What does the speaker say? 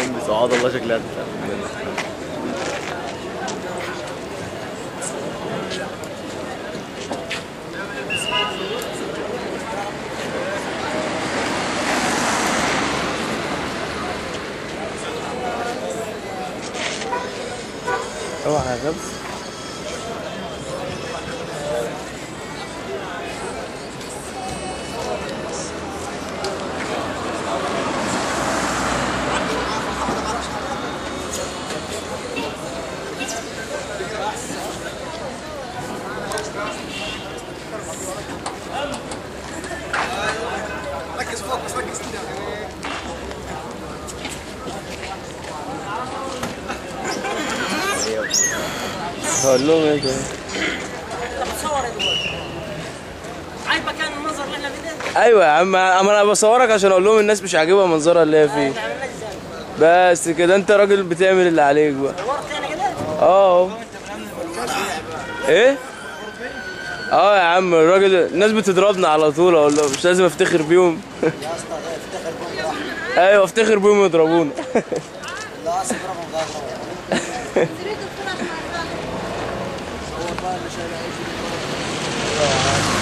ام سعاد الله شكلها تتعب. اوعى يا غبس ركز فوق بس ركز هقول لهم ايه تاني بتصور يا دلوقتي عاجبك كان المنظر اللي احنا فيه ده؟ ايوه يا عم اما انا بصورك عشان اقول لهم الناس مش عاجبها منظرها اللي هي فيه احنا عملناه ازاي؟ بس كده انت راجل بتعمل اللي عليك بقى صورت انا كده؟ اه ايه اه يا عم الراجل الناس بتضربنا على طول اقول لهم مش لازم افتخر بيهم ايوه افتخر بيهم يضربونا لا اصبر ابغى تريد الفرح مع الراجل هو بقى اللي شايل عيش